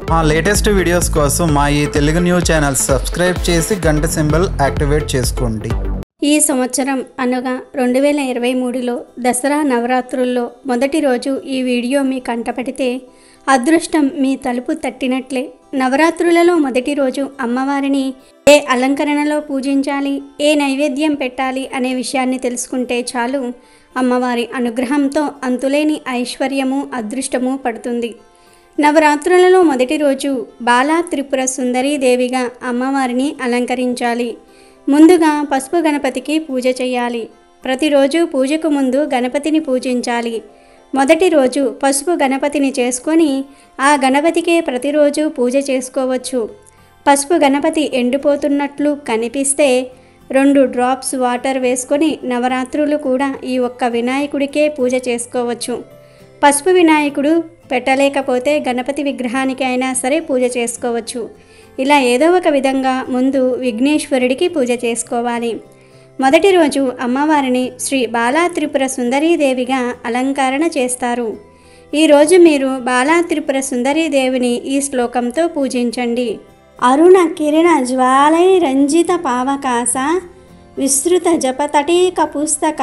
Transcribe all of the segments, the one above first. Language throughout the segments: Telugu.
మా లేటెస్ట్ వీడియోస్ కోసం మా ఈ తెలుగు న్యూస్ ఛానల్ సబ్స్క్రైబ్ చేసి గంట సింబల్ యాక్టివేట్ చేసుకోండి ఈ సంవత్సరం అనగా రెండు వేల ఇరవై మూడులో దసరా నవరాత్రుల్లో మొదటి రోజు ఈ వీడియో మీ కంటపడితే అదృష్టం మీ తలుపు తట్టినట్లే నవరాత్రులలో మొదటి రోజు అమ్మవారిని ఏ అలంకరణలో పూజించాలి ఏ నైవేద్యం పెట్టాలి అనే విషయాన్ని తెలుసుకుంటే చాలు అమ్మవారి అనుగ్రహంతో అంతులేని ఐశ్వర్యము అదృష్టము పడుతుంది నవరాత్రులలో మొదటి రోజు బాలా త్రిపుర సుందరీదేవిగా అమ్మవారిని అలంకరించాలి ముందుగా పసుపు గణపతికి పూజ చేయాలి ప్రతిరోజు పూజకు ముందు గణపతిని పూజించాలి మొదటి రోజు పసుపు గణపతిని చేసుకొని ఆ గణపతికే ప్రతిరోజు పూజ చేసుకోవచ్చు పసుపు గణపతి ఎండిపోతున్నట్లు కనిపిస్తే రెండు డ్రాప్స్ వాటర్ వేసుకొని నవరాత్రులు కూడా ఈ ఒక్క వినాయకుడికే పూజ చేసుకోవచ్చు పసుపు వినాయకుడు పెట్టలేకపోతే గణపతి విగ్రహానికి అయినా సరే పూజ చేసుకోవచ్చు ఇలా ఏదో ఒక విధంగా ముందు విఘ్నేశ్వరుడికి పూజ చేసుకోవాలి మొదటి రోజు అమ్మవారిని శ్రీ బాలా త్రిపుర సుందరీదేవిగా అలంకరణ చేస్తారు ఈరోజు మీరు బాలా త్రిపుర సుందరీదేవిని ఈ శ్లోకంతో పూజించండి అరుణ కిరణ జ్వాలై రంజిత పావకాస విస్తృత జపతటీక పుస్తక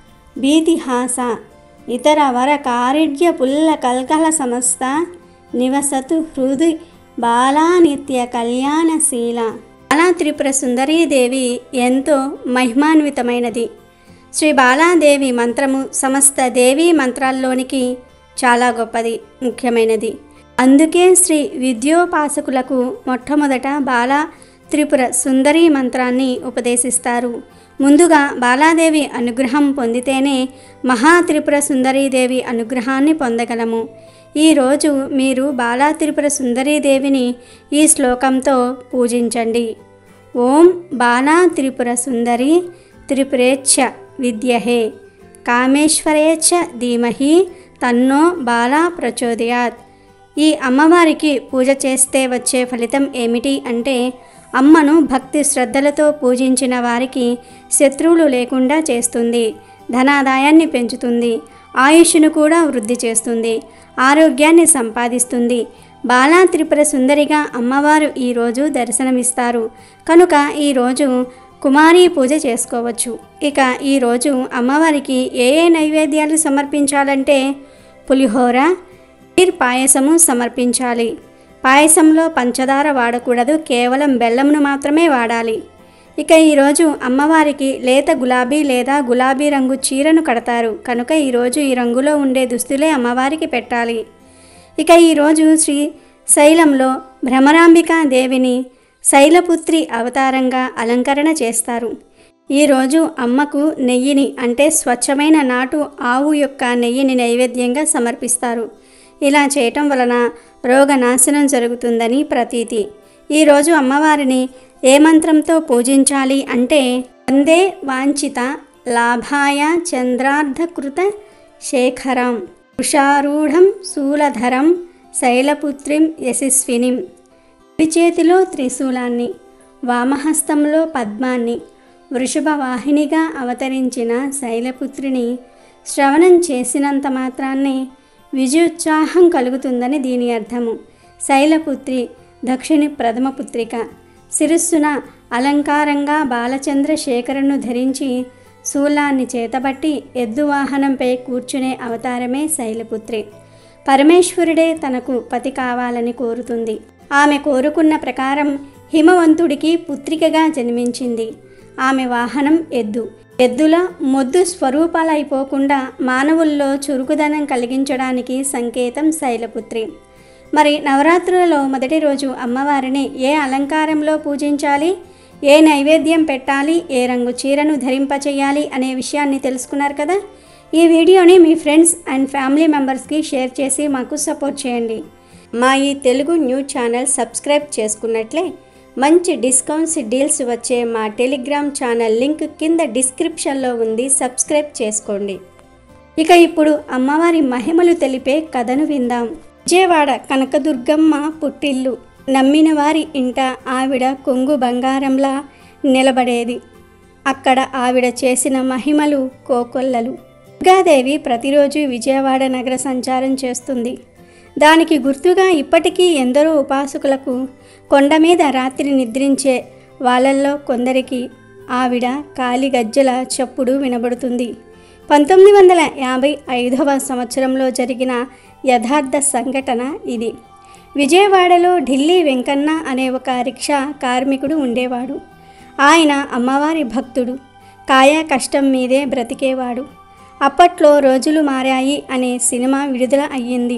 భీతిహాస ఇతర వర కారుణ్య పుల్ల కల్కల సమస్త నివసతు హృది బాలా నిత్య కళ్యాణశీల బాలా త్రిపుర సుందరీదేవి ఎంతో మహిమాన్వితమైనది శ్రీ బాలాదేవి మంత్రము సమస్త దేవీ మంత్రాల్లోనికి చాలా గొప్పది ముఖ్యమైనది అందుకే శ్రీ విద్యోపాసకులకు మొట్టమొదట బాలా త్రిపుర సుందరీ మంత్రాన్ని ఉపదేశిస్తారు ముందుగా బాలాదేవి అనుగ్రహం పొందితేనే మహా త్రిపుర సుందరీదేవి అనుగ్రహాన్ని పొందగలము ఈరోజు మీరు బాలా త్రిపుర సుందరీదేవిని ఈ శ్లోకంతో పూజించండి ఓం బాలా త్రిపుర సుందరి త్రిపురేచ్ఛ విద్యహే కామేశ్వరేచ్ఛ ధీమహి తన్నో బాలా ప్రచోదయాత్ ఈ అమ్మవారికి పూజ చేస్తే వచ్చే ఫలితం ఏమిటి అంటే అమ్మను భక్తి శ్రద్ధలతో పూజించిన వారికి శత్రువులు లేకుండా చేస్తుంది ధనాదాయాన్ని పెంచుతుంది ఆయుష్ను కూడా వృద్ధి చేస్తుంది ఆరోగ్యాన్ని సంపాదిస్తుంది బాలా త్రిపుర సుందరిగా అమ్మవారు ఈరోజు దర్శనమిస్తారు కనుక ఈరోజు కుమారీ పూజ చేసుకోవచ్చు ఇక ఈరోజు అమ్మవారికి ఏ ఏ నైవేద్యాలు సమర్పించాలంటే పులిహోర ఖీర్ పాయసము సమర్పించాలి పాయసంలో పంచదార వాడకూడదు కేవలం బెల్లమును మాత్రమే వాడాలి ఇక ఈరోజు అమ్మవారికి లేత గులాబీ లేదా గులాబీ రంగు చీరను కడతారు కనుక ఈరోజు ఈ రంగులో ఉండే దుస్తులే అమ్మవారికి పెట్టాలి ఇక ఈరోజు శ్రీ శైలంలో భ్రమరాంబికా దేవిని శైలపుత్రి అవతారంగా అలంకరణ చేస్తారు ఈరోజు అమ్మకు నెయ్యిని అంటే స్వచ్ఛమైన నాటు ఆవు యొక్క నెయ్యిని నైవేద్యంగా సమర్పిస్తారు ఇలా చేయటం వలన రోగనాశనం జరుగుతుందని ప్రతీతి ఈరోజు అమ్మవారిని ఏ మంత్రంతో పూజించాలి అంటే వందే వాంఛిత లాభాయ చంద్రార్ధకృత శేఖరం వృషారూఢం శూలధరం శైలపుత్రిం యశస్వినిం కుడి చేతిలో త్రిశూలాన్ని వామహస్తంలో పద్మాన్ని వృషభ వాహినిగా అవతరించిన శైలపుత్రిని శ్రవణం చేసినంత మాత్రాన్నే విజయోత్సాహం కలుగుతుందని దీని అర్థము శైలపుత్రి దక్షిణి ప్రథమ పుత్రిక శిరస్సున అలంకారంగా బాలచంద్ర శేఖరను ధరించి శూలాన్ని చేతబట్టి ఎద్దు వాహనంపై కూర్చునే అవతారమే శైలపుత్రి పరమేశ్వరుడే తనకు పతి కావాలని కోరుతుంది ఆమె కోరుకున్న ప్రకారం హిమవంతుడికి పుత్రికగా జన్మించింది ఆమె వాహనం ఎద్దు ఎద్దుల మొద్దు స్వరూపాలైపోకుండా మానవుల్లో చురుకుదనం కలిగించడానికి సంకేతం శైలపుత్రి మరి నవరాత్రులలో మొదటి రోజు అమ్మవారిని ఏ అలంకారంలో పూజించాలి ఏ నైవేద్యం పెట్టాలి ఏ రంగు చీరను ధరింపచేయాలి అనే విషయాన్ని తెలుసుకున్నారు కదా ఈ వీడియోని మీ ఫ్రెండ్స్ అండ్ ఫ్యామిలీ మెంబర్స్కి షేర్ చేసి మాకు సపోర్ట్ చేయండి మా ఈ తెలుగు న్యూస్ ఛానల్ సబ్స్క్రైబ్ చేసుకున్నట్లే మంచి డిస్కౌంట్స్ డీల్స్ వచ్చే మా టెలిగ్రామ్ ఛానల్ లింక్ కింద డిస్క్రిప్షన్లో ఉంది సబ్స్క్రైబ్ చేసుకోండి ఇక ఇప్పుడు అమ్మవారి మహిమలు తెలిపే కథను విందాం విజయవాడ కనకదుర్గమ్మ పుట్టిల్లు నమ్మిన వారి ఇంట ఆవిడ కొంగు బంగారంలా నిలబడేది అక్కడ ఆవిడ చేసిన మహిమలు కోకొల్లలు దుర్గాదేవి ప్రతిరోజు విజయవాడ నగర సంచారం చేస్తుంది దానికి గుర్తుగా ఇప్పటికీ ఎందరో ఉపాసకులకు కొండ మీద రాత్రి నిద్రించే వాళ్ళల్లో కొందరికి ఆవిడ కాలి గజ్జల చప్పుడు వినబడుతుంది పంతొమ్మిది వందల యాభై ఐదవ సంవత్సరంలో జరిగిన యథార్థ సంఘటన ఇది విజయవాడలో ఢిల్లీ వెంకన్న అనే ఒక రిక్షా కార్మికుడు ఉండేవాడు ఆయన అమ్మవారి భక్తుడు కాయ కష్టం మీదే బ్రతికేవాడు అప్పట్లో రోజులు మారాయి అనే సినిమా విడుదల అయ్యింది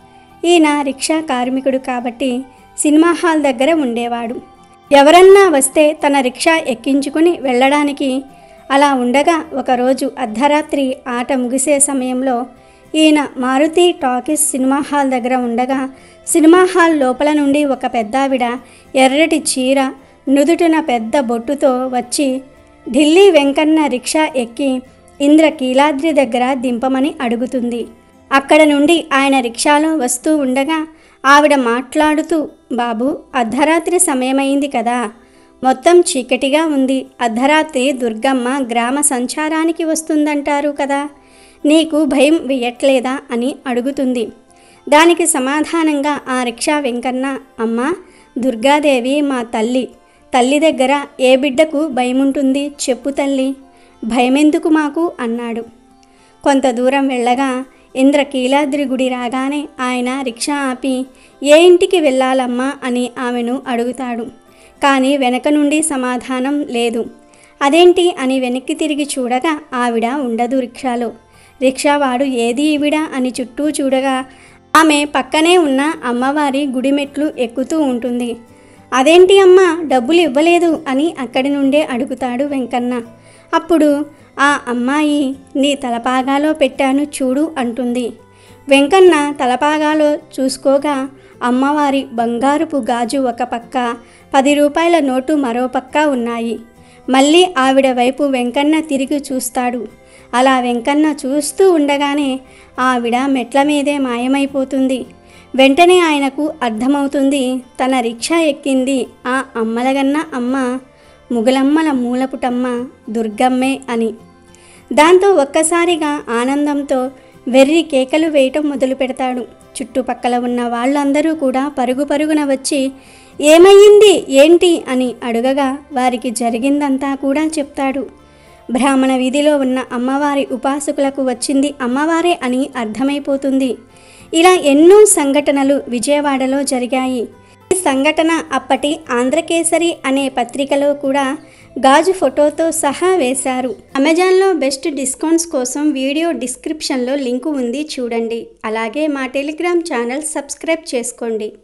ఈయన రిక్షా కార్మికుడు కాబట్టి సినిమా హాల్ దగ్గర ఉండేవాడు ఎవరన్నా వస్తే తన రిక్షా ఎక్కించుకుని వెళ్ళడానికి అలా ఉండగా ఒకరోజు అర్ధరాత్రి ఆట ముగిసే సమయంలో ఈయన మారుతి టాకీస్ సినిమా హాల్ దగ్గర ఉండగా సినిమా హాల్ లోపల నుండి ఒక పెద్దావిడ ఎర్రటి చీర నుదుటిన పెద్ద బొట్టుతో వచ్చి ఢిల్లీ వెంకన్న రిక్షా ఎక్కి ఇంద్రకీలాద్రి దగ్గర దింపమని అడుగుతుంది అక్కడ నుండి ఆయన రిక్షాలో వస్తూ ఉండగా ఆవిడ మాట్లాడుతూ బాబు అర్ధరాత్రి సమయమైంది కదా మొత్తం చీకటిగా ఉంది అర్ధరాత్రి దుర్గమ్మ గ్రామ సంచారానికి వస్తుందంటారు కదా నీకు భయం వేయట్లేదా అని అడుగుతుంది దానికి సమాధానంగా ఆ రిక్షా వెంకన్న అమ్మ దుర్గాదేవి మా తల్లి తల్లి దగ్గర ఏ బిడ్డకు భయముంటుంది చెప్పు తల్లి భయమెందుకు మాకు అన్నాడు కొంత దూరం వెళ్ళగా ఇంద్రకీలాద్రి గుడి రాగానే ఆయన రిక్షా ఆపి ఏ ఇంటికి వెళ్ళాలమ్మా అని ఆమెను అడుగుతాడు కానీ వెనక నుండి సమాధానం లేదు అదేంటి అని వెనక్కి తిరిగి చూడగా ఆవిడ ఉండదు రిక్షాలో రిక్షావాడు ఏది ఈవిడ అని చుట్టూ చూడగా ఆమె పక్కనే ఉన్న అమ్మవారి గుడి మెట్లు ఎక్కుతూ ఉంటుంది అదేంటి అమ్మ డబ్బులు ఇవ్వలేదు అని అక్కడి నుండే అడుగుతాడు వెంకన్న అప్పుడు ఆ అమ్మాయి నీ తలపాగాలో పెట్టాను చూడు అంటుంది వెంకన్న తలపాగాలో చూసుకోగా అమ్మవారి బంగారుపు గాజు ఒక పక్క పది రూపాయల నోటు మరో పక్క ఉన్నాయి మళ్ళీ ఆవిడ వైపు వెంకన్న తిరిగి చూస్తాడు అలా వెంకన్న చూస్తూ ఉండగానే ఆవిడ మెట్ల మీదే మాయమైపోతుంది వెంటనే ఆయనకు అర్థమవుతుంది తన రిక్షా ఎక్కింది ఆ అమ్మలగన్న అమ్మ ముగలమ్మల మూలపుటమ్మ దుర్గమ్మే అని దాంతో ఒక్కసారిగా ఆనందంతో వెర్రి కేకలు వేయటం మొదలు పెడతాడు చుట్టుపక్కల ఉన్న వాళ్ళందరూ కూడా పరుగు పరుగున వచ్చి ఏమయ్యింది ఏంటి అని అడుగగా వారికి జరిగిందంతా కూడా చెప్తాడు బ్రాహ్మణ వీధిలో ఉన్న అమ్మవారి ఉపాసకులకు వచ్చింది అమ్మవారే అని అర్థమైపోతుంది ఇలా ఎన్నో సంఘటనలు విజయవాడలో జరిగాయి ఈ సంఘటన అప్పటి ఆంధ్రకేసరి అనే పత్రికలో కూడా గాజు ఫోటోతో సహా వేశారు అమెజాన్లో బెస్ట్ డిస్కౌంట్స్ కోసం వీడియో డిస్క్రిప్షన్లో లింకు ఉంది చూడండి అలాగే మా టెలిగ్రామ్ ఛానల్ సబ్స్క్రైబ్ చేసుకోండి